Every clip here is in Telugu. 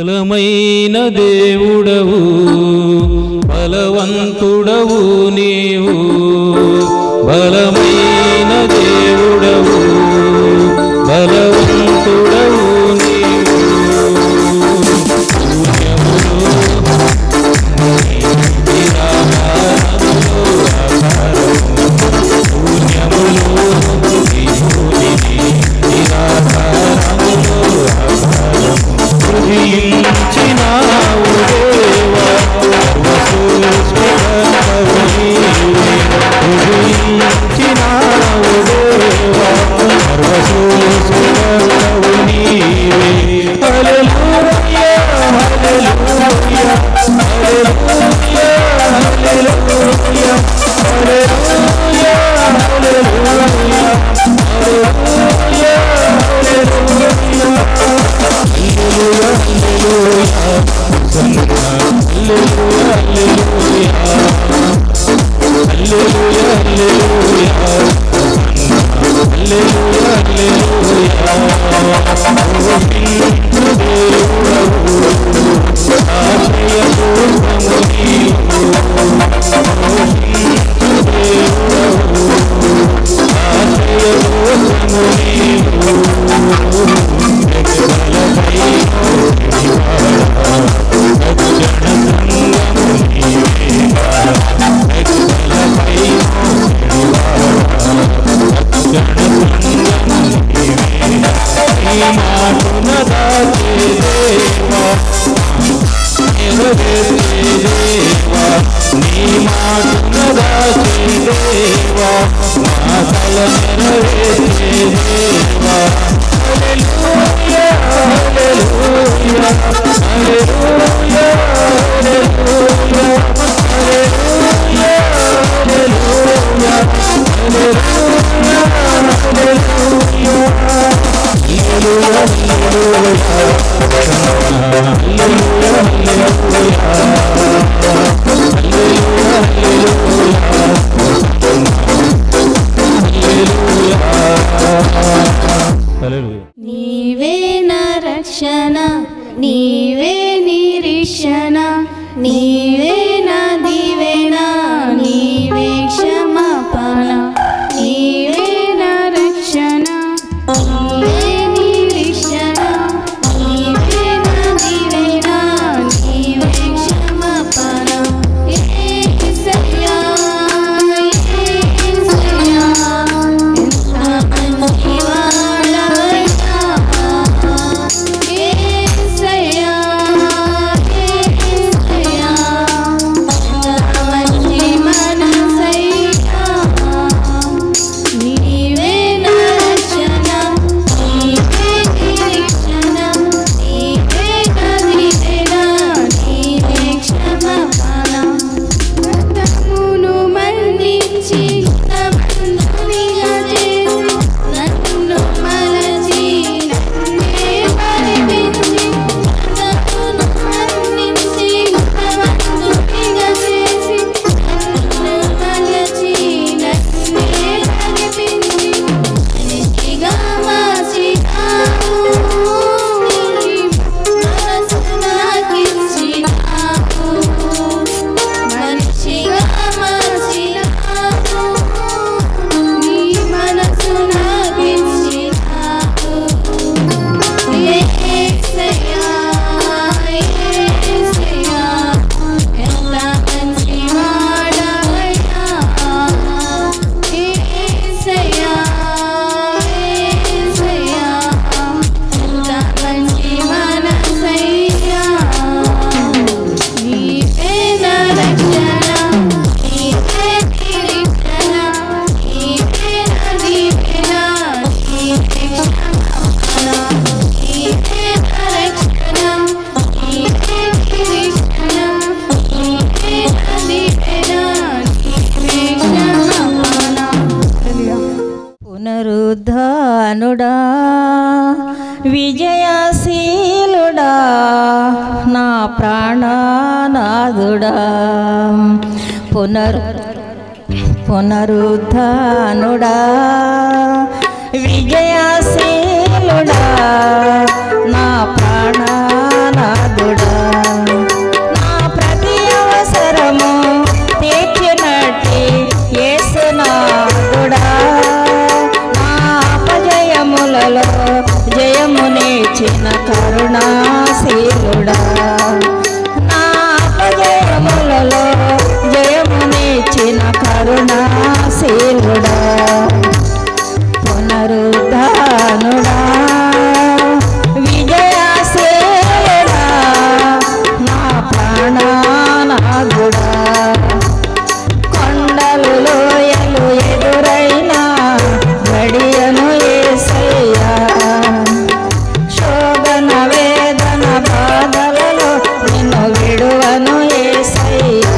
బలమైన దేవుడవు బలవంతుడవు నీవు బలమైన దేవుడవు బలవంతుడవు నీవు కృషించినావు దేవా సర్వసృష్టికర్తవు నీవే. కృషించినావు దేవా సర్వసృష్టికర్తవు నీవే. హల్లెలూయా, హల్లెలూయా, హల్లెలూయా, హల్లెలూయా, హల్లెలూయా, హల్లెలూయా, హల్లెలూయా, హల్లెలూయా. హల్లెలూయా నీవే నా రక్షణ నీవే నిరీక్షణ నీవే నా దీవెన నీవే క్షమాపణ నీవే నా రక్షణ నీవే నిరీక్షణ నీవే నా దీవెన నీవే క్షమాపణ యేసయ్యా యేసయ్యా ఎంత మంచివాడవయ్యా యేసయ్యా యేసయ్యా ఎంత మంచి మనసయ్యా నీవే నా రక్షణ నీవే నిరీక్షణ నీవే నా దీవెన నీవే క్షమాపణ రక్తమును మన్నించి నన్నునిగా చేసి నన్ను మలచి నన్నే పరిపించి రక్తమును మన్నించి నన్నునిగా చేసి నన్ను మలచి నన్నే పరిపించి మనిషిగా మార్చినావు నీ మనసు నాకిచ్చినావు మనిషిగా మార్చినావు నీ మనసు నాకిచ్చినావు యేసయ్యా యేసయ్యా ఎంత మంచివాడవయ్యా యేసయ్యా యేసయ్యా ఎంత మంచి మనసయ్యా నీవే నా రక్షణ నీవే నిరీక్షణ నీవే నా దీవెన నీవే క్షమాపణ నీవే నా రక్షణ నీవే నిరీక్షణ నీవే నా దీవెన నీవే క్షమాపణ పునరుద్ధానుడా విజయశీలుడా నా ప్రాణనాథుడా పునరు పునరుద్ధానుడా విజయశీలుడా నా ప్రాణనాథుడా జయమునిచ్చిన కరుణాశీలుడా నా అపజయములలో జయమునిచ్చిన కరుణాశీలుడా పునరుద్ధానుడా విజయశీలుడా నా ప్రాణనాగుడా కొండలు లోయలు ఎదురైనా గడియను ఏసయ్యా శోభన వేదన బాధలలో నిన్ను విడువను ఏసయ్యా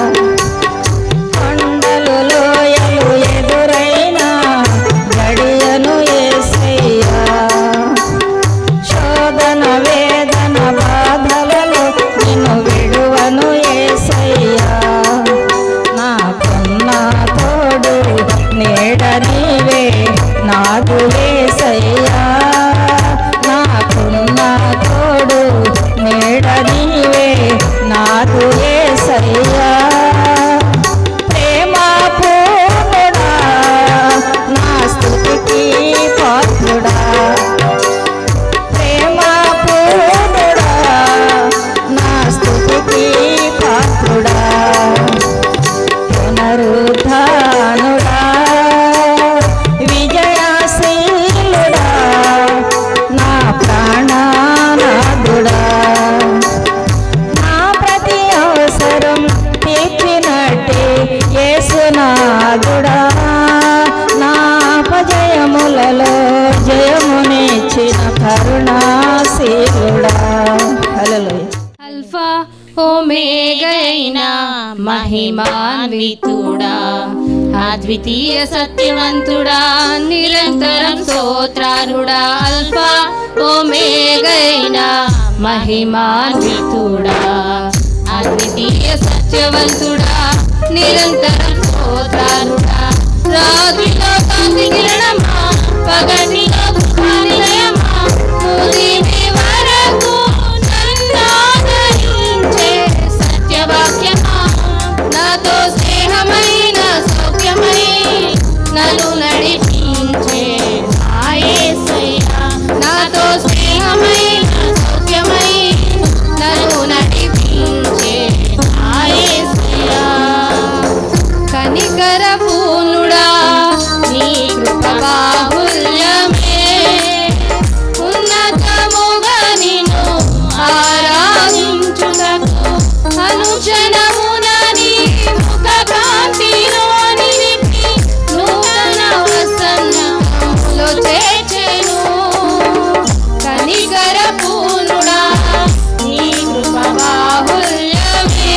కొండలు లోయలు ఎదురైనా గడియను ఏసయ్యా శోధన వేదన బాధలలో నిన్ను విడువను ఏసయ్యా నాకున్న తోడు నీడ నీవే నాకు ఏసయ్యా నాకున్న తోడు నీడ నీవే నాకు ఏసయ్యా ప్రేమ పూర్ణుడా నా స్థుతికి పాత్రుడా ప్రేమ పూర్ణుడా నా స్థుతికి పాత్రుడా పునరుద్ధానుడా విజయశీలుడా నా ప్రాణనాథుడా నా ప్రతి అవసరం తీర్చినట్టే యేసునాథుడా నా అపజయములలో జయమునిచ్చిన కరుణాశీలుడా హల్లెలూయా అల్ఫా ఓమేగైన మహిమాన్వితుడా అద్వితీయ సత్యవంతుడా నిరంతరం స్తోత్రారుడా అల్ఫా ఓమేగైన మహిమాన్వితుడా అద్వితీయ సత్యవంతుడా నిరంతరం స్తోత్రారుడా రాత్రిలో కాంతి కిరణమా పగటిలో కృపానిలయమా ఉదయమే వరకు నన్నాదరించే సత్యవాక్యమా నాతో స్నేహమైన సౌఖ్యమై నన్ను నడిపించే ఆయేసయ్యా నాతో స్నేహమైన సౌఖ్యమై నన్ను నడిపించే ఆయేసయ్యా కనికర పూనుడా నీ కృప బాహుల్యమే ఉన్నతముగా నిన్ను ఆరాధించుటకు అనుక్షణమున నీ ముఖ కాంతిలో నిలిపి నూతన వసంతములో చేర్చెను కనికర పూనుడా నీ కృప బాహుల్యమే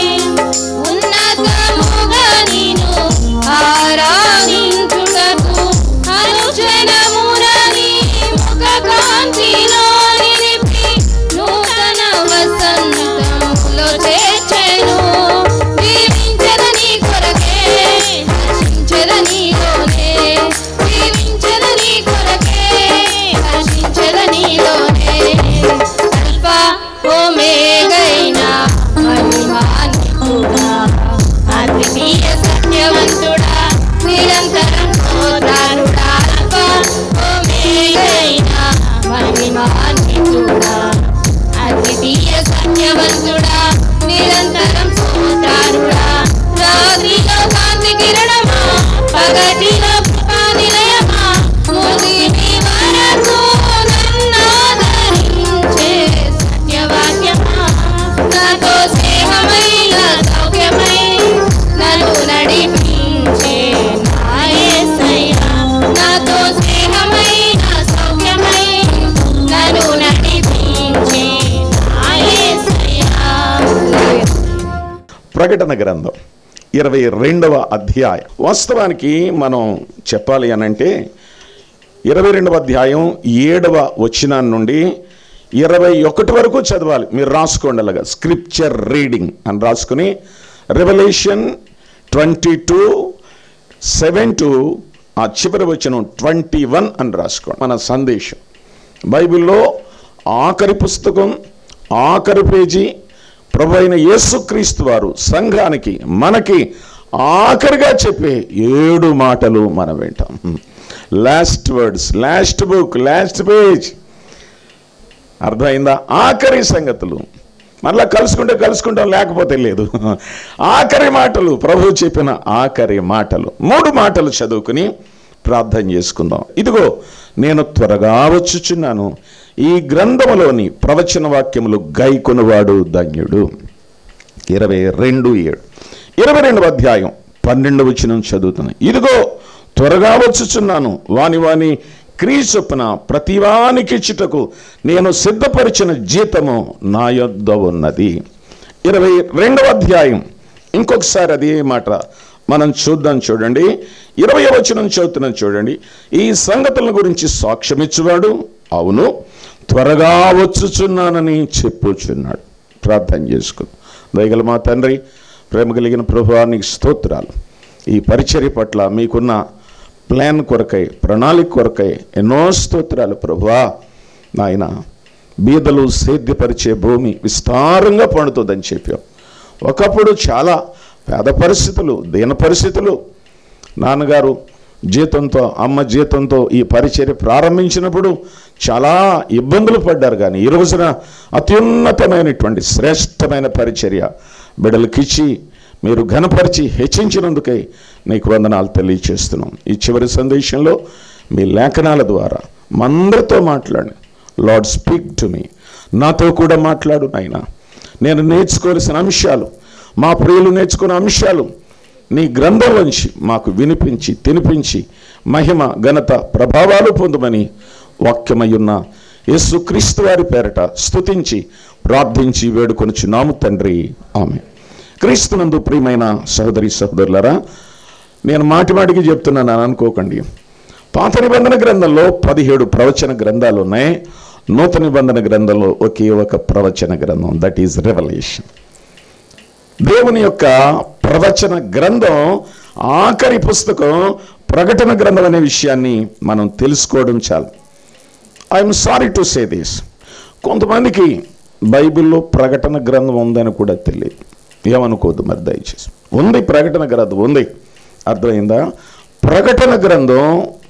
ఉన్నతముగా నిన్ను ఆరాధించుటకు అనుక్షణమున నీ ముఖ కాంతిలో నిలిపి నూతన వసంతములో చేర్చెను జీవించదని కొరకే నశించదనిలోనే జీవించదని కొరకే నశించదనిలోనే అల్ఫా ఓమేగైన మహిమాన్వితుడా అద్వితీయ సత్యవంతుడా నిరంతరం స్తోత్రాలుడా అల్ఫా ఓమేగైన మహిమాన్వితుడా అద్వితీయ సత్యవంతుడా నిరంతరం స్తోత్రాలుడా రాత్రిలో కాంతి కిరణమా పగటిలో కృపా నిలయమా ముదిమి వరకు నన్నాదరించే సత్యవాక్యమా నాతో స్నేహమైన సౌఖ్యమై నన్ను నడిపించే నా యేసయ్యా నాతో స్నేహమైన సౌఖ్యమై నన్ను నడిపించే నా యేసయ్యా ప్రకటన గ్రంథం ఇరవై రెండవ అధ్యాయం వాస్తవానికి మనం చెప్పాలి అనంటే ఇరవై రెండవ అధ్యాయం ఏడవ వచనం నుండి ఇరవై ఒకటి వరకు చదవాలి మీరు రాసుకోండి అలాగా స్క్రిప్చర్ రీడింగ్ అని రాసుకుని revolution twenty two seven to ఆ చివరి వచనం ట్వంటీ వన్ అని రాసుకోండి మన సందేశం బైబిల్లో ఆఖరి పుస్తకం ఆఖరి పేజీ ప్రభు అయిన యేసుక్రీస్తు వారు సంఘానికి మనకి ఆఖరిగా చెప్పే ఏడు మాటలు మనం వింటాం last words last book last page అర్థమైందా ఆఖరి సంగతులు మళ్ళా కలుసుకుంటే కలుసుకుంటాం లేకపోతే లేదు ఆఖరి మాటలు ప్రభు చెప్పిన ఆఖరి మాటలు మూడు మాటలు చదువుకుని ప్రార్థన చేసుకుందాం ఇదిగో నేను త్వరగా వచ్చుచున్నాను ఈ గ్రంథములోని ప్రవచన వాక్యములు గైకొనువాడు ధన్యుడు ఇరవై రెండు ఏడు ఇరవై రెండవ అధ్యాయం పన్నెండు వచ్చిన చదువుతున్నాను ఇదిగో త్వరగా వచ్చుచున్నాను వాని వాని క్రియ చొప్పున ప్రతివానికి ఇచ్చుటకు నేను సిద్ధపరిచిన జీతము నా యొద్ద ఉన్నది ఇరవై రెండవ అధ్యాయం ఇంకొకసారి అదే మాట మనం చూద్దాం చూడండి ఇరవై వచనం చదువుతున్నాం చూడండి ఈ సంగతుల గురించి సాక్ష్యమిచ్చువాడు అవును త్వరగా వచ్చుచున్నానని చెప్పుచున్నాడు ప్రార్థన చేసుకుందాం దయగల మా తండ్రి ప్రేమ కలిగిన ప్రభువానికి స్తోత్రాలు ఈ పరిచర్య పట్ల మీకున్న ప్లాన్ కొరకై ప్రణాళిక కొరకై ఎన్నో స్తోత్రాలు ప్రభువా నాయన బీదలు సేద్యపరిచే భూమి విస్తారంగా పండుతుందని చెప్పాం ఒకప్పుడు చాలా పేద పరిస్థితులు దీన పరిస్థితులు నాన్నగారు జీతంతో అమ్మ జీతంతో ఈ పరిచర్య ప్రారంభించినప్పుడు చాలా ఇబ్బందులు పడ్డారు కానీ ఈ రోజున అత్యున్నతమైనటువంటి శ్రేష్టమైన పరిచర్య బిడ్డలకిచ్చి మీరు ఘనపరిచి హెచ్చించినందుకై నీకు వందనాలు తెలియచేస్తున్నాం ఈ చివరి సందేశంలో మీ లేఖనాల ద్వారా మందరితో మాట్లాడి లార్డ్ స్పీక్ టు మీ నాతో కూడా మాట్లాడు నాయనా నేను నేర్చుకోవలసిన అంశాలు మా ప్రియులు నేర్చుకున్న అంశాలు నీ గ్రంథంలోంచి మాకు వినిపించి తినిపించి మహిమ ఘనత ప్రభావాలు పొందమని వాక్యమయ్యున్న యేసుక్రీస్తు వారి పేరట స్తుతించి ప్రార్థించి వేడుకొనుచున్నాము తండ్రి ఆమె క్రీస్తునందు ప్రియమైన సహోదరి సహోదరులరా నేను మాటి మాటికి చెప్తున్నాను అని అనుకోకండి పాత నిబంధన గ్రంథంలో పదిహేడు ప్రవచన గ్రంథాలు ఉన్నాయి నూతన నిబంధన గ్రంథంలో ఒకే ఒక ప్రవచన గ్రంథం దట్ ఈజ్ రెవల్యూషన్ దేవుని యొక్క ప్రవచన గ్రంథం ఆఖరి పుస్తకం ప్రకటన గ్రంథం అనే విషయాన్ని మనం తెలుసుకోవడం చాలు I'm sorry to say this కొంతమందికి బైబిల్లో ప్రకటన గ్రంథం ఉందని కూడా తెలియదు ఏమనుకోవద్దు మరి దయచేసి ఉంది ప్రకటన గ్రంథం ఉంది అర్థమైందా ప్రకటన గ్రంథం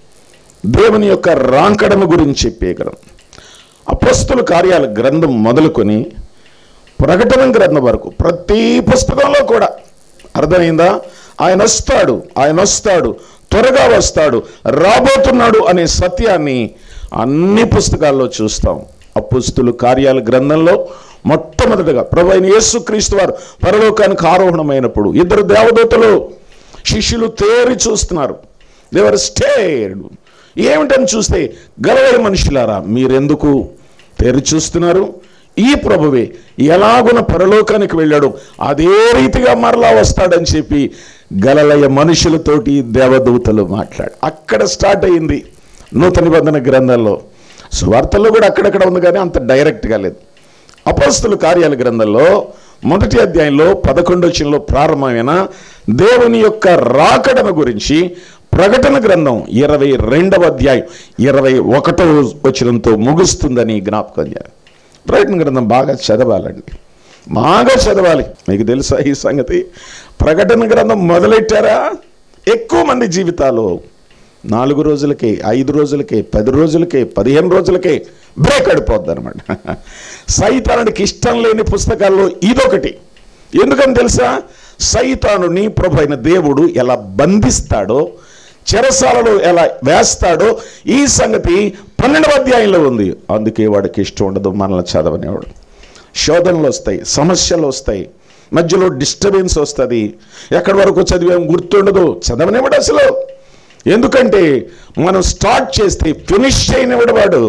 దేవుని యొక్క రాంకడము గురించి చెప్పే గ్రంథం అపస్తుల కార్యాల గ్రంథం మొదలుకొని ప్రకటన గ్రంథం వరకు ప్రతి పుస్తకంలో కూడా అర్థమైందా ఆయన వస్తాడు ఆయన వస్తాడు త్వరగా వస్తాడు రాబోతున్నాడు అనే సత్యాన్ని అన్ని పుస్తకాల్లో చూస్తాం అపుస్తులు కార్యాల గ్రంథంలో మొట్టమొదటిగా ప్రభు అయిన యేసుక్రీస్తు వారు పరలోకానికి ఆరోహణమైనప్పుడు ఇద్దరు దేవదూతలు శిష్యులు తేరి చూస్తున్నారు దేవర్ స్టేడ్ ఏమిటని చూస్తే గలవై మనుషులారా మీరెందుకు తేరి చూస్తున్నారు ఈ ప్రభువే ఎలాగున పరలోకానికి వెళ్ళాడు అదే రీతిగా మరలా వస్తాడని చెప్పి గలలయ మనుషులతోటి దేవదూతలు మాట్లాడు అక్కడ స్టార్ట్ అయింది నూతన నిబంధన గ్రంథంలో సువార్తల్లో కూడా అక్కడక్కడ ఉంది కానీ అంత డైరెక్ట్గా లేదు అపస్తుల కార్యాల గ్రంథంలో మొదటి అధ్యాయంలో పదకొండవచనంలో ప్రారంభమైన దేవుని యొక్క రాకడను గురించి ప్రకటన గ్రంథం ఇరవై రెండవ అధ్యాయం ఇరవై ఒకటవ వచనంతో ముగుస్తుందని జ్ఞాపకం చేయాలి ప్రకటన గ్రంథం బాగా చదవాలండి బాగా చదవాలి మీకు తెలుసా ఈ సంగతి ప్రకటన గ్రంథం మొదలెట్టారా ఎక్కువ మంది జీవితాలు నాలుగు రోజులకే ఐదు రోజులకే పది రోజులకే పదిహేను రోజులకే బ్రేక్ అడిపోద్ది అనమాట సైతానుడికి ఇష్టం లేని పుస్తకాల్లో ఇదొకటి ఎందుకని తెలుసా సైతానుని ప్రభు అయిన దేవుడు ఎలా బంధిస్తాడో చెరసాలలో ఎలా వేస్తాడో ఈ సంగతి పన్నెండవ అధ్యాయంలో ఉంది అందుకే వాడికి ఇష్టం ఉండదు మనల్ని చదవనేవాడు శోధనలు వస్తాయి సమస్యలు వస్తాయి మధ్యలో డిస్టర్బెన్స్ వస్తుంది ఎక్కడి వరకు చదివాం గుర్తుండదు చదవనివాడు అసలు ఎందుకంటే మనం స్టార్ట్ చేస్తే ఫినిష్ చేయనివాడు వాడు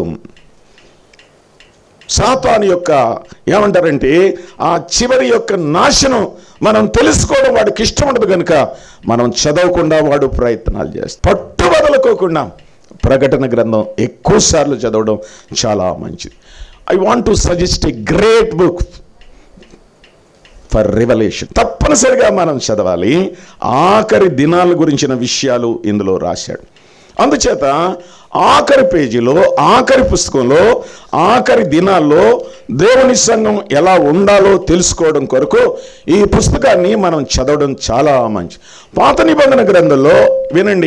సాతాను యొక్క ఏమంటారంటే ఆ చివరి యొక్క నాశనం మనం తెలుసుకోవడం వాడికి ఇష్టం ఉండదు కనుక మనం చదవకుండా వాడు ప్రయత్నాలు చేస్తాం పట్టు వదలుకోకుండా ప్రకటన గ్రంథం ఎక్కువ సార్లు చదవడం చాలా మంచిది I want to suggest a great book for revolution తప్పనిసరిగా మనం చదవాలి ఆఖరి దినాల గురించిన విషయాలు ఇందులో రాశాడు అందుచేత ఆఖరి పేజీలో ఆఖరి పుస్తకంలో ఆఖరి దినాల్లో దేవుని సంఘం ఎలా ఉండాలో తెలుసుకోవడం కొరకు ఈ పుస్తకాన్ని మనం చదవడం చాలా మంచి పాత నిబంధన గ్రంథంలో వినండి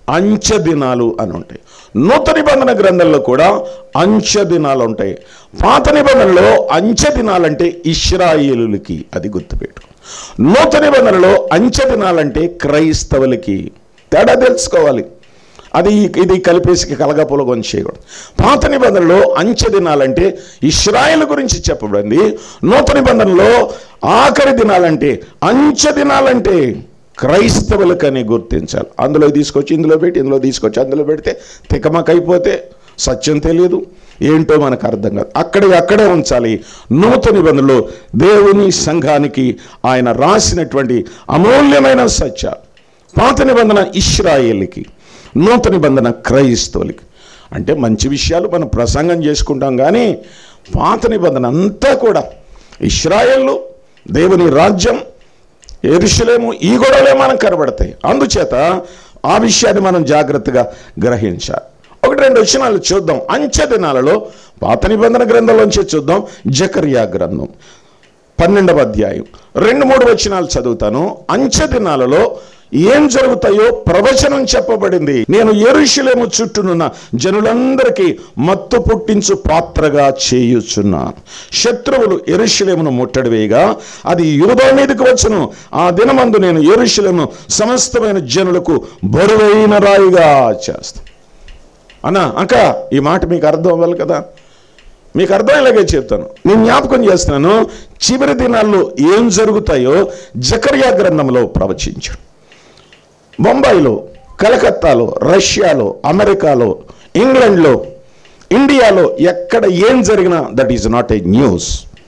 అంచె దినాలు అని ఉంటాయి నూతన నిబంధన గ్రంథంలో కూడా అంచె దినాలు ఉంటాయి పాత నిబంధనలో అంచె దినాలంటే ఇస్రాయేలులకి అది గుర్తుపెట్టు నూతన నిబంధనలో అంచె దినాలంటే క్రైస్తవులకి తేడా తెలుసుకోవాలి అది ఇది కలిపేసి కలగపులగొని చేయకూడదు పాత నిబంధనలో అంచె దినాలంటే ఇస్రాయేల్ గురించి చెప్పబడింది నూతన నిబంధనలో ఆఖరి దినాలంటే అంచె దినాలంటే క్రైస్తవులకని గుర్తించాలి అందులో తీసుకొచ్చి ఇందులో పెట్టి ఇందులో తీసుకొచ్చి అందులో పెడితే తికమకైపోతే సత్యం తెలియదు ఏంటో మనకు అర్థం కాదు అక్కడే అక్కడే ఉంచాలి నూతన నిబంధనలో దేవుని సంఘానికి ఆయన రాసినటువంటి అమూల్యమైన సత్యాలు పాత నిబంధన ఇస్రాయేల్కి నూతన నిబంధన క్రైస్తవులకి అంటే మంచి విషయాలు మనం ప్రసంగం చేసుకుంటాం కానీ పాత నిబంధన అంతా కూడా ఇస్రాయేళ్ళు దేవుని రాజ్యం ఎరుషులేము ఈ గొడవలే మనకు కనబడతాయి అందుచేత ఆ విషయాన్ని మనం జాగ్రత్తగా గ్రహించాలి ఒకటి రెండు వచనాలు చూద్దాం అంచె దినాలలో పాత నిబంధన గ్రంథంలోంచి చూద్దాం జకర్యా గ్రంథం పన్నెండవ అధ్యాయం రెండు మూడు వచనాలు చదువుతాను అంచె దినాలలో ఏం జరుగుతాయో ప్రవచనం చెప్పబడింది నేను ఎరుషులేము చుట్టూనున్న జనులందరికీ మత్తు పుట్టించు పాత్రగా చేయుచున్నాను శత్రువులు ఎరుషులేమును ముట్టడి వేయగా అది యూదా మీదకి వచ్చును ఆ దినమందు నేను ఎరుషులేమును సమస్తమైన జనులకు బరువైన రాయిగా చేస్తాను అన్నా అక్క ఈ మాట మీకు అర్థం అవ్వాలి కదా మీకు అర్థమయ్యేలాగే చెప్తాను నేను జ్ఞాపకం చేస్తున్నాను చివరి దినాల్లో ఏం జరుగుతాయో జకర్యా గ్రంథంలో ప్రవచించాడు బొంబాయిలో కలకత్తాలో రష్యాలో అమెరికాలో ఇంగ్లాండ్లో ఇండియాలో ఎక్కడ ఏం జరిగినా that is not a news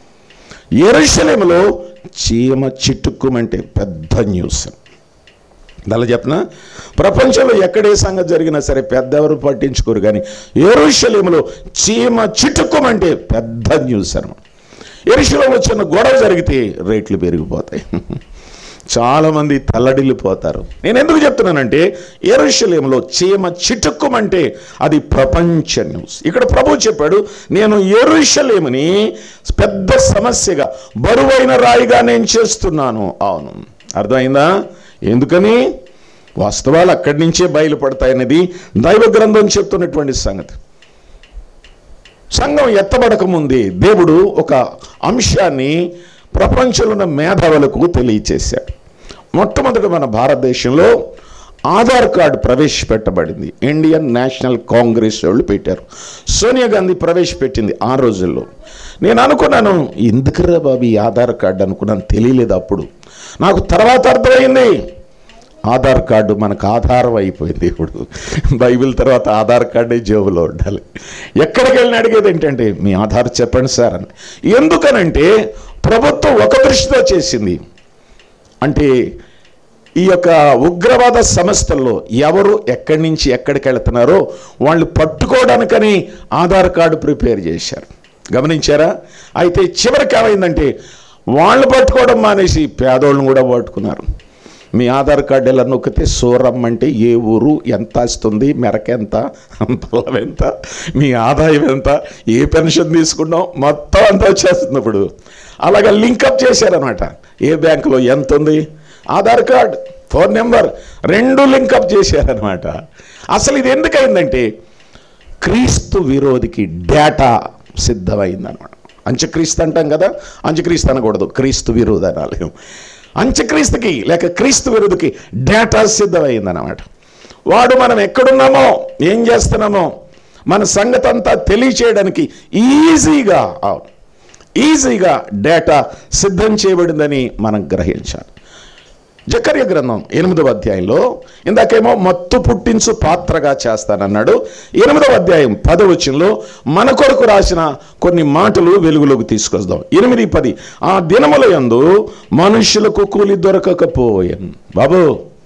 ఎరుషలేములో చీమ చిట్టుక్కుమంటే పెద్ద న్యూస్ అలా చెప్పనా ప్రపంచంలో ఎక్కడే సంగతి జరిగినా సరే పెద్దెవరు పట్టించుకోరు కానీ ఎరుషలేములో చీమ చిట్టుకోమంటే పెద్ద న్యూస్ అనమాట ఎరుషలేములో చిన్న గొడవ జరిగితే రేట్లు పెరిగిపోతాయి చాలామంది తల్లడిల్లిపోతారు నేను ఎందుకు చెప్తున్నానంటే ఎరుషలేములో చీమ చిటుక్కుమంటే అది ప్రపంచ న్యూస్ ఇక్కడ ప్రభు చెప్పాడు నేను ఎరుషలేముని పెద్ద సమస్యగా బరువైన రాయిగా నేను చేస్తున్నాను అవును అర్థమైందా ఎందుకని వాస్తవాలు అక్కడి నుంచే బయలుపడతాయనేది దైవ గ్రంథం చెప్తున్నటువంటి సంగతి సంఘం ఎత్తబడక ముందే దేవుడు ఒక అంశాన్ని ప్రపంచంలో ఉన్న మేధావులకు తెలియచేశాడు మొట్టమొదటి మన భారతదేశంలో ఆధార్ కార్డు ప్రవేశపెట్టబడింది ఇండియన్ నేషనల్ కాంగ్రెస్ వాళ్ళు పెట్టారు సోనియా గాంధీ ప్రవేశపెట్టింది ఆ రోజుల్లో నేను అనుకున్నాను ఎందుకురా బాబు ఈ ఆధార్ కార్డు అనుకున్నాను తెలియలేదు అప్పుడు నాకు తర్వాత అర్థమైంది ఆధార్ కార్డు మనకు ఆధారం అయిపోయింది ఇప్పుడు బైబిల్ తర్వాత ఆధార్ కార్డే జేబులో ఉండాలి ఎక్కడికి వెళ్ళిన అడిగేది ఏంటంటే మీ ఆధార్ చెప్పండి సార్ అని ఎందుకనంటే ప్రభుత్వం ఒక దృష్టితో చేసింది అంటే ఈ యొక్క ఉగ్రవాద సంస్థల్లో ఎవరు ఎక్కడి నుంచి ఎక్కడికి వెళ్తున్నారో వాళ్ళు పట్టుకోవడానికని ఆధార్ కార్డు ప్రిపేర్ చేశారు గమనించారా అయితే చివరికి ఏమైందంటే వాళ్ళు పట్టుకోవడం మానేసి పేదోళ్ళని కూడా పట్టుకున్నారు మీ ఆధార్ కార్డు ఎలా నొక్కితే సూరం అంటే ఏ ఊరు ఎంత వస్తుంది మెరక ఎంత పొలం ఎంత మీ ఆదాయం ఎంత ఏ పెన్షన్ తీసుకున్నాం మొత్తం అంతా వచ్చేస్తుంది ఇప్పుడు అలాగా లింకప్ చేశారనమాట ఏ బ్యాంకులో ఎంత ఉంది ఆధార్ కార్డ్ ఫోన్ నెంబర్ రెండు లింకప్ చేశారనమాట అసలు ఇది ఎందుకైందంటే క్రీస్తు విరోధికి డేటా సిద్ధమైందనమాట అంత్యక్రీస్తు అంటాం కదా అంత్యక్రీస్తు అనకూడదు క్రీస్తు విరోధి అనాలి అంత్యక్రీస్తుకి లేక క్రీస్తు విరోధికి డేటా సిద్ధమైందనమాట వాడు మనం ఎక్కడున్నామో ఏం చేస్తున్నామో మన సంగతి అంతా తెలియచేయడానికి ఈజీగా అవును ఈజీగా డేటా సిద్ధం చేయబడిందని మనం గ్రహించాలి జకర్య గ్రంథం ఎనిమిదవ అధ్యాయంలో ఇందాకేమో మత్తు పుట్టించు పాత్రగా చేస్తానన్నాడు ఎనిమిదవ అధ్యాయం పదవచనంలో మన కొరకు రాసిన కొన్ని మాటలు వెలుగులోకి తీసుకొస్తాం ఎనిమిది పది ఆ దినముల యందు మనుషులకు కూలి దొరకకపోయాను బాబు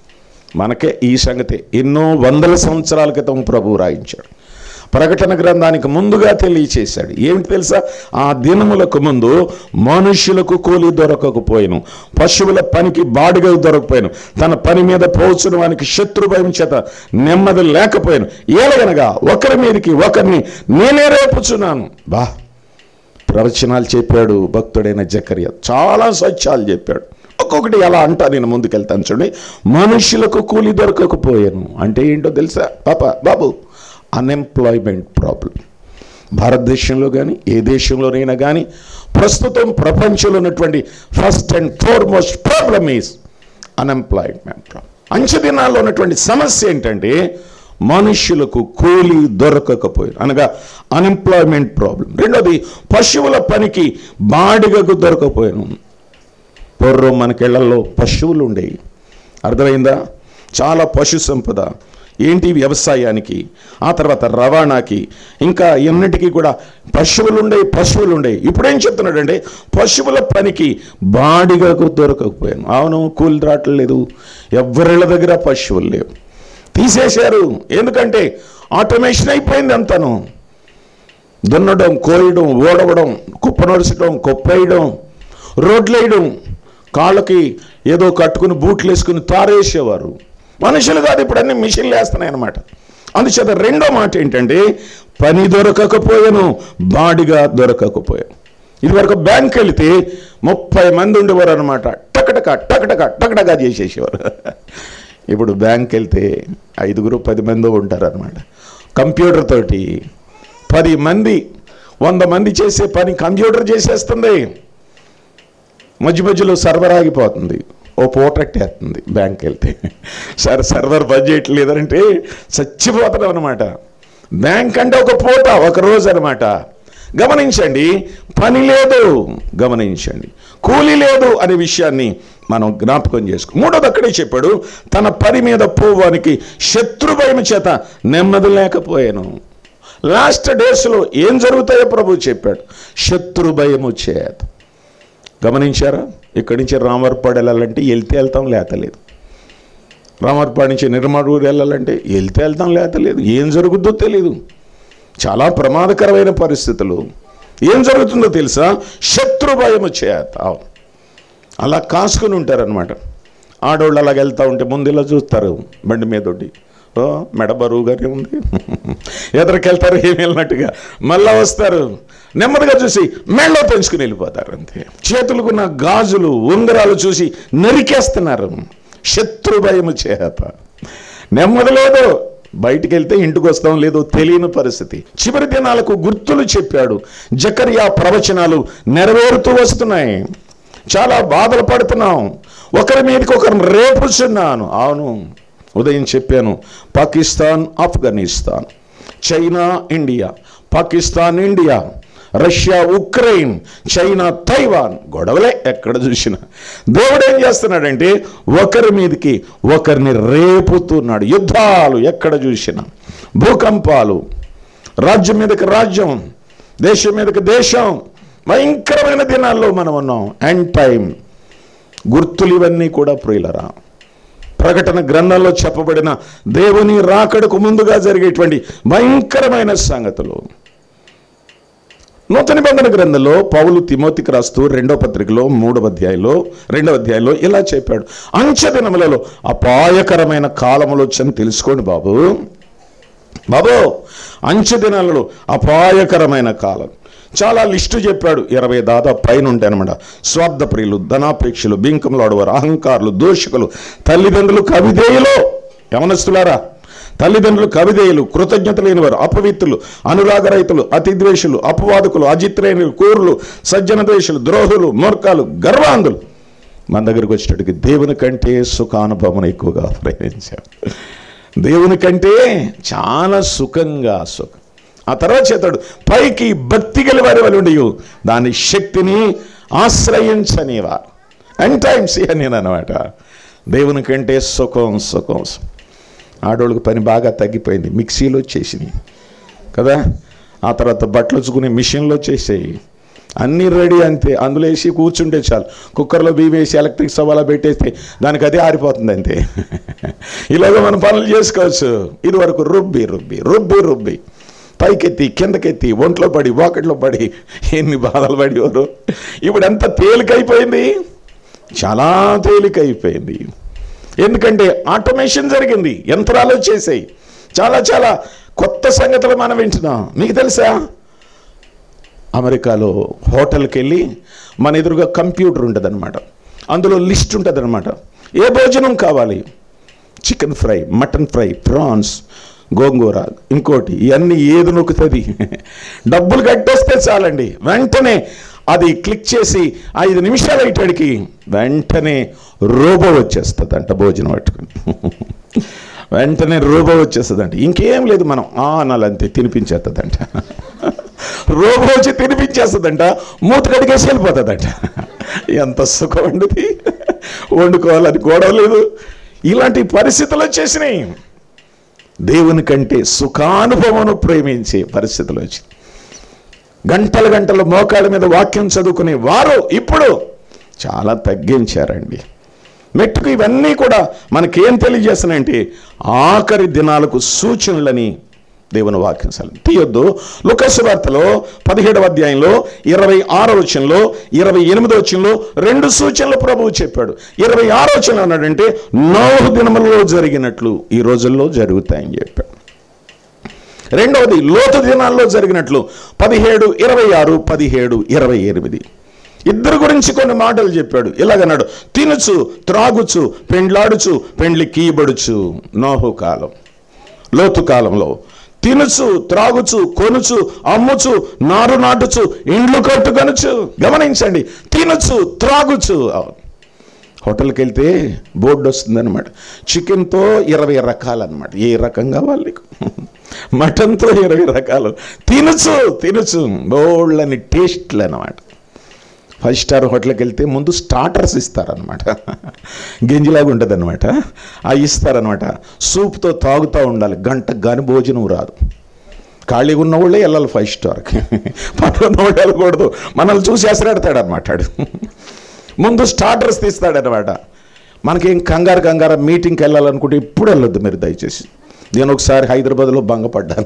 మనకే ఈ సంగతి ఎన్నో వందల సంవత్సరాల క్రితం ప్రభు రాయించాడు ప్రకటన గ్రంథానికి ముందుగా తెలియచేశాడు ఏమిటి తెలుసా ఆ దినములకు ముందు మనుషులకు కూలి దొరకకపోయాను పశువుల పనికి బాడిగ దొరకపోయాను తన పని మీద పోల్చిన వానికి శత్రు భయం చేత నెమ్మది లేకపోయాను ఏలగనగా ఒకరి మీదకి ఒకరిని నేనే రేపుచున్నాను బా ప్రవచనాలు చెప్పాడు భక్తుడైన జకర్య చాలా సత్యాలు చెప్పాడు ఒక్కొక్కటి ఎలా అంటా నేను ముందుకెళ్తాను చూడండి మనుషులకు కూలి దొరకకపోయాను అంటే ఏంటో తెలుసా పాప బాబు అన్ఎంప్లాయ్మెంట్ ప్రాబ్లం భారతదేశంలో కానీ ఏ దేశంలోనైనా కానీ ప్రస్తుతం ప్రపంచంలో ఉన్నటువంటి first and foremost problem is unemployment problem అంచె దినాల్లో ఉన్నటువంటి సమస్య ఏంటంటే మనుషులకు కూలి దొరకకపోయారు అనగా అన్ఎంప్లాయ్మెంట్ ప్రాబ్లం రెండోది పశువుల పనికి బాడిగకు దొరకపోయాను పూర్వం మనకిళ్లలో పశువులు ఉండేవి అర్థమైందా చాలా పశు సంపద ఏంటి వ్యవసాయానికి ఆ తర్వాత రవాణాకి ఇంకా ఎన్నిటికీ కూడా పశువులు ఉండేవి పశువులు ఉండేవి ఇప్పుడేం చెప్తున్నాడంటే పశువుల పనికి బాడిగకు దొరకకపోయాను అవును కూలి రావట్లేదు ఎవరిళ్ళ దగ్గర పశువులు లేవు తీసేశారు ఎందుకంటే ఆటోమేషన్ అయిపోయింది అంతను దున్నడం కోయడం ఓడవడం కుప్ప నడుచడం కుప్పేయడం రోడ్లేయడం కాళ్ళకి ఏదో కట్టుకుని బూట్లు వేసుకుని తారేసేవారు మనుషులు కాదు ఇప్పుడు అన్ని మిషన్లు వేస్తున్నాయి అనమాట అందుచేత రెండో మాట ఏంటంటే పని దొరకకపోయాను బాడిగా దొరకకపోయాను ఇదివరకు బ్యాంక్ వెళితే ముప్పై మంది ఉండేవారు అనమాట టకటక టకటక టకటక చేసేసేవారు ఇప్పుడు బ్యాంక్ వెళ్తే ఐదుగురు పది మంది ఉంటారనమాట కంప్యూటర్ తోటి పది మంది వంద మంది చేసే పని కంప్యూటర్ చేసేస్తుంది మధ్య మధ్యలో సర్వర్ ఆగిపోతుంది ఓ పోటెట్టేస్తుంది బ్యాంక్ వెళ్తే సార్ సర్వర్ పని చేయట్లేదంటే చచ్చిపోతున్నాం అనమాట బ్యాంక్ అంటే ఒక పూట ఒక రోజు అనమాట గమనించండి పని లేదు గమనించండి కూలి లేదు అనే విషయాన్ని మనం జ్ఞాపకం చేసుకో మూడోది అక్కడే చెప్పాడు తన పని మీద పోవానికి శత్రు భయం చేత నెమ్మది లేకపోయాను లాస్ట్ డేస్లో ఏం జరుగుతాయో ప్రభు చెప్పాడు శత్రు భయము చేత గమనించారా ఇక్కడి నుంచి రామర్పాడు వెళ్ళాలంటే వెళ్తే వెళ్తాం లేతలేదు రామర్పాడు నుంచి నిర్మడూరు వెళ్ళాలంటే వెళ్తే వెళ్తాం లేతలేదు ఏం జరుగుద్దో తెలియదు చాలా ప్రమాదకరమైన పరిస్థితులు ఏం జరుగుతుందో తెలుసా శత్రు భయము చేత అలా కాసుకుని ఉంటారనమాట ఆడవాళ్ళు అలాగ వెళ్తూ ఉంటే ముందు ఇలా చూస్తారు బండి మీద ఒకటి ఓ మెడ బరువుగానే ఉంది ఎదరికెళ్తారు ఏమి వెళ్ళినట్టుగా మళ్ళా వస్తారు నెమ్మదిగా చూసి మెళ్ళో పెంచుకుని వెళ్ళిపోతారు అంతే చేతులకున్న గాజులు ఉంగరాలు చూసి నరికేస్తున్నారు శత్రు భయము చేత నెమ్మది లేదు బయటికి వెళ్తే ఇంటికి వస్తాం లేదో తెలియని పరిస్థితి చివరి దినాలకు గుర్తులు చెప్పాడు జకర్యా ప్రవచనాలు నెరవేరుతూ వస్తున్నాయి చాలా బాధలు పడుతున్నాం ఒకరి మీదకి ఒకరిని రేపుచున్నాను అవును ఉదయం చెప్పాను Pakistan Afghanistan China India Pakistan India Russia Ukraine China Taiwan గొడవలే ఎక్కడ చూసినా దేవుడు ఏం చేస్తున్నాడంటే ఒకరి మీదకి ఒకరిని రేపుతున్నాడు యుద్ధాలు ఎక్కడ చూసినా భూకంపాలు రాజ్యం మీదకి రాజ్యం దేశం మీదకి దేశం భయంకరమైన దినాల్లో మనం ఉన్నాం అండ్ టైం గుర్తులు ఇవన్నీ కూడా ప్రియులరా ప్రకటన గ్రంథంలో చెప్పబడిన దేవుని రాకడకు ముందుగా జరిగేటువంటి భయంకరమైన సంగతులు నూతన నిబంధన గ్రంథంలో పౌలు తిమోతికి రాస్తూ రెండో పత్రికలో మూడవ అధ్యాయంలో రెండవ అధ్యాయంలో ఇలా చెప్పాడు అంచె దినములలో అపాయకరమైన కాలములు వచ్చని తెలుసుకోండి బాబు బాబు అంచె దినాలలో అపాయకరమైన కాలం చాలా లిస్టు చెప్పాడు ఇరవై దాదాపు పైన ఉంటాయి అనమాట స్వార్థ ప్రియులు ధనాపేక్షలు బింకములాడువారు అహంకారులు దోషకులు తల్లిదండ్రులు కవిదేయులు యమనస్తులారా తల్లిదండ్రులు కవిదేయులు కృతజ్ఞత లేనివారు అపవిత్రులు అనురాగ రైతులు అతిద్వేషులు అపవాదకులు అజిత్రేణులు కూరులు సజ్జన ద్వేషులు ద్రోహులు మూర్ఖాలు గర్వాంధులు మన దగ్గరికి వచ్చేటట్టుకి దేవుని కంటే సుఖానుభవం ఎక్కువగా ప్రయాణించారు దేవుని కంటే చాలా సుఖంగా సుఖం ఆ తర్వాత చేతాడు పైకి భక్తి గల వారి వల్ల ఉండి దాని శక్తిని ఆశ్రయించనివారు అండ్ టైమ్స్ ఇక నేను అనమాట దేవుని కంటే సుఖం సుఖం సుఖం. ఆడోళ్ళకి పని బాగా తగ్గిపోయింది మిక్సీలో వచ్చేసినాయి కదా ఆ తర్వాత బట్టలు ఉచ్చుకునే మిషన్లో వచ్చేసాయి అన్నీ రెడీ అంతే అందులో వేసి కూర్చుంటే చాలు కుక్కర్లో బియ్యం వేసి ఎలక్ట్రిక్ సవాలా పెట్టేస్తే దానికి అదే ఆరిపోతుంది అంతే ఇలాగ మనం పనులు చేసుకోవచ్చు ఇది వరకు రుబ్బి రుబ్బి రుబ్బి రుబ్బి పైకెత్తి కిందకెత్తి ఒంట్లో పడి వాకెట్లో పడి ఎన్ని బాధలు పడేవారు ఇప్పుడు ఎంత తేలికైపోయింది చాలా తేలికైపోయింది ఎందుకంటే ఆటోమేషన్ జరిగింది యంత్రాలు వచ్చేసాయి చాలా చాలా కొత్త సంగతులు మనం వింటున్నాం మీకు తెలుసా అమెరికాలో హోటల్కి వెళ్ళి మన ఎదురుగా కంప్యూటర్ ఉంటుంది అనమాట అందులో లిస్ట్ ఉంటుంది అనమాట ఏ భోజనం కావాలి chicken fry mutton fry prawns గోంగూర ఇంకోటి ఇవన్నీ ఏది నొక్కుతుంది డబ్బులు కట్టేస్తే చాలండి వెంటనే అది క్లిక్ చేసి ఐదు నిమిషాలు అయ్యేటికి వెంటనే రోబో వచ్చేస్తుంది అంట భోజనం పట్టుకుని వెంటనే రోబో వచ్చేస్తుందంట ఇంకేం లేదు మనం ఆ అనాలంతే తినిపించేస్తుందంట రోబో వచ్చి తినిపించేస్తుందంట మూత కడిగేసి వెళ్ళిపోతుందంట ఎంత సుఖం ఉండేది వండుకోవాలని గొడవ లేదు ఇలాంటి పరిస్థితులు వచ్చేసినాయి దేవుని కంటే సుఖానుభవమును ప్రేమించే పరిస్థితులు వచ్చింది గంటల గంటల మోకాళ్ళ మీద వాక్యం చదువుకునే వారు ఇప్పుడు చాలా తగ్గించారండి మెట్టుకు ఇవన్నీ కూడా మనకేం తెలియజేస్తున్నాయంటే ఆఖరి దినాలకు సూచనలని దేవుని వాక్యం సెలవు తీయొద్దు లుకసు వార్తలో పదిహేడవ అధ్యాయంలో ఇరవై ఆరో వచనంలో ఇరవై ఎనిమిదో వచనంలో రెండు సూచనలు ప్రభువు చెప్పాడు ఇరవై ఆరో వచనం అన్నాడంటే నోహు దినములలో జరిగినట్లు ఈ రోజుల్లో జరుగుతాయని చెప్పాడు రెండవది లోతు దినాల్లో జరిగినట్లు పదిహేడు ఇరవై ఆరు పదిహేడు ఇరవై ఎనిమిది ఇద్దరు గురించి కొన్ని మాటలు చెప్పాడు ఇలాగన్నాడు తినుచు త్రాగుచు పెండ్లాడుచు పెండ్లి కీయబడుచు నోహు కాలం లోతు కాలంలో తినుచు త్రాగుచు కొనుచు అమ్ముచు నారు నాటుచు ఇండ్లు కట్టుకొనుచు గమనించండి తినుచు త్రాగుచు హోటల్కి వెళ్తే బోర్డు వస్తుందన్నమాట చికెన్తో ఇరవై రకాలు అనమాట ఏ రకం కావాలి నీకు మటన్తో ఇరవై రకాలు తినుచు తినుచు బోళ్ళని టేస్ట్లు అనమాట ఫైవ్ స్టార్ హోటల్కి వెళ్తే ముందు స్టార్టర్స్ ఇస్తారనమాట గింజిలాగా ఉంటుంది అనమాట ఆ ఇస్తారనమాట సూప్తో తాగుతూ ఉండాలి గంటకు కానీ భోజనం రాదు ఖాళీగా ఉన్న వాళ్ళే వెళ్ళాలి ఫైవ్ స్టార్కి పనులు ఉన్న వాళ్ళు వెళ్ళకూడదు మనల్ని చూసి ఎసరాడతాడు అనమాట ముందు స్టార్టర్స్ తీస్తాడనమాట మనకేం కంగారు కంగారు మీటింగ్కి వెళ్ళాలనుకుంటే ఇప్పుడు వెళ్ళొద్దు మీరు దయచేసి నేను ఒకసారి హైదరాబాద్లో భంగపడ్డాను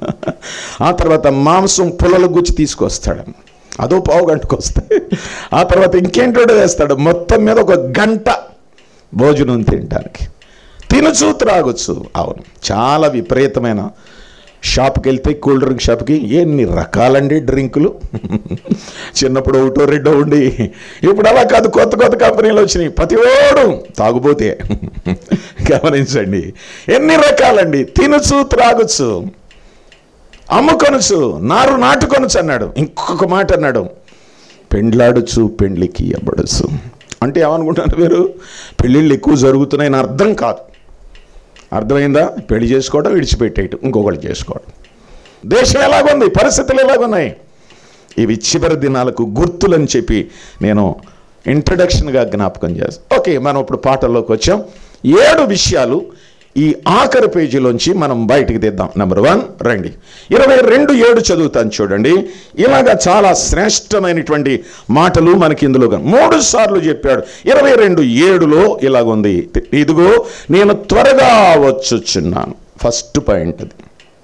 ఆ తర్వాత మాంసం పుల్లలు గుచ్చి తీసుకొస్తాడు అదో పావు గంటకు వస్తాయి ఆ తర్వాత ఇంకేంటో వేస్తాడు మొత్తం మీద ఒక గంట భోజనం తినడానికి తినచు త్రాగొచ్చు అవును చాలా విపరీతమైన షాప్కి వెళ్తే కూల్ డ్రింక్ షాప్కి ఎన్ని రకాలండి డ్రింకులు చిన్నప్పుడు ఒకటో రెండో ఉండి ఇప్పుడు అలా కాదు కొత్త కొత్త కంపెనీలు వచ్చినాయి ప్రతి ఓడు తాగుపోతే గమనించండి ఎన్ని రకాలండి తినచ్చు త్రాగొచ్చు అమ్ముకొనచ్చు నారు నాటుకొనచ్చు అన్నాడు ఇంకొక మాట అన్నాడు పెండ్లాడుచు పెండ్లికి ఇవ్వబడచ్చు అంటే ఏమనుకుంటున్నారు మీరు పెళ్ళిళ్ళు ఎక్కువ జరుగుతున్నాయని అర్థం కాదు అర్థమైందా పెళ్లి చేసుకోవడం విడిచిపెట్టేయటం ఇంకొకటి చేసుకోవడం దేశం ఎలాగుంది పరిస్థితులు ఎలాగున్నాయి ఇవి చివరి దినాలకు గుర్తులని చెప్పి నేను ఇంట్రడక్షన్గా జ్ఞాపకం చేస్తాను ఓకే మనం ఇప్పుడు పాటల్లోకి వచ్చాం ఏడు విషయాలు ఈ ఆఖరి పేజీలోంచి మనం బయటికి తెద్దాం నెంబర్ వన్ రండి ఇరవై రెండు ఏడు చదువుతాను చూడండి ఇలాగా చాలా శ్రేష్టమైనటువంటి మాటలు మనకి ఇందులో కన- మూడు సార్లు చెప్పాడు ఇరవై రెండు ఏడులో ఇలాగుంది ఇదిగో నేను త్వరగా వచ్చుచున్నాను ఫస్ట్ పాయింట్ అది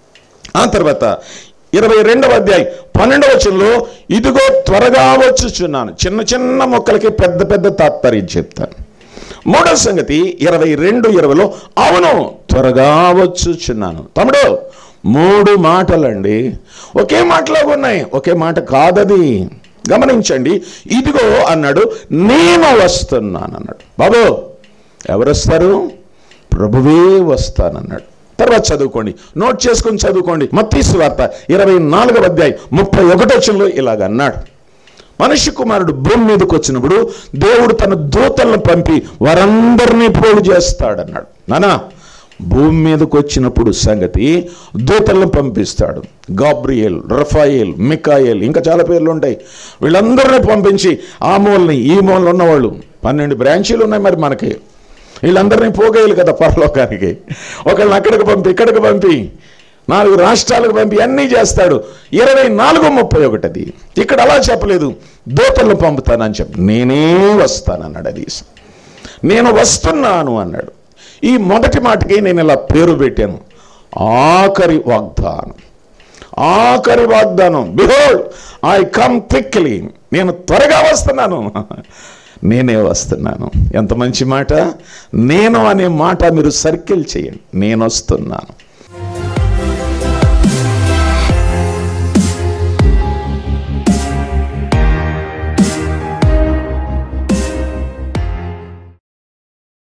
ఆ తర్వాత ఇరవై రెండవ అధ్యాయం పన్నెండవ వచనంలో ఇదిగో త్వరగా వచ్చుచున్నాను చిన్న చిన్న మొక్కలకి పెద్ద పెద్ద తాత్పర్యం చెప్తాను మూడవ సంగతి ఇరవై రెండు ఇరవైలో అవును త్వరగా వచ్చుచున్నాను తమ్ముడు మూడు మాటలండి ఒకే మాటలాగా ఉన్నాయి ఒకే మాట కాదది గమనించండి ఇదిగో అన్నాడు నేను వస్తున్నాను అన్నాడు బాబు ఎవరు వస్తారు ప్రభువే వస్తానన్నాడు తర్వాత చదువుకోండి నోట్ చేసుకుని చదువుకోండి మత్తీసు వార్త ఇరవై నాలుగవ అధ్యాయం ముప్పై ఒకటో వచనంలో ఇలాగ అన్నాడు మనిషి కుమారుడు భూమి మీదకి వచ్చినప్పుడు దేవుడు తన దూతలను పంపి వారందరినీ పోగు చేస్తాడన్నాడు నానా భూమి మీదకి వచ్చినప్పుడు సంగతి దూతలను పంపిస్తాడు గాబ్రియేల్ రఫాయేల్ మికాయేల్ ఇంకా చాలా పేర్లు ఉంటాయి వీళ్ళందరినీ పంపించి ఆ మూలని ఈ మూలన ఉన్నవాళ్ళు పన్నెండు బ్రాంచీలు ఉన్నాయి మరి మనకి వీళ్ళందరినీ పోగేయాలి కదా పరలోకానికి ఒకళ్ళని అక్కడికి పంపి ఇక్కడికి పంపి నాలుగు రాష్ట్రాలకు పంపి అన్నీ చేస్తాడు ఇరవై నాలుగు ముప్పై ఒకటిది ఇక్కడ అలా చెప్పలేదు దూతలను పంపుతానని చెప్పి నేనే వస్తానన్నాడు అది నేను వస్తున్నాను అన్నాడు ఈ మొదటి మాటకి నేను ఇలా పేరు పెట్టాను ఆఖరి వాగ్దానం ఆఖరి వాగ్దానం బిహోల్డ్ ఐ కమ్ క్విక్లీ నేను త్వరగా వస్తున్నాను నేనే వస్తున్నాను ఎంత మంచి మాట నేను అనే మాట మీరు సర్కిల్ చేయండి నేను వస్తున్నాను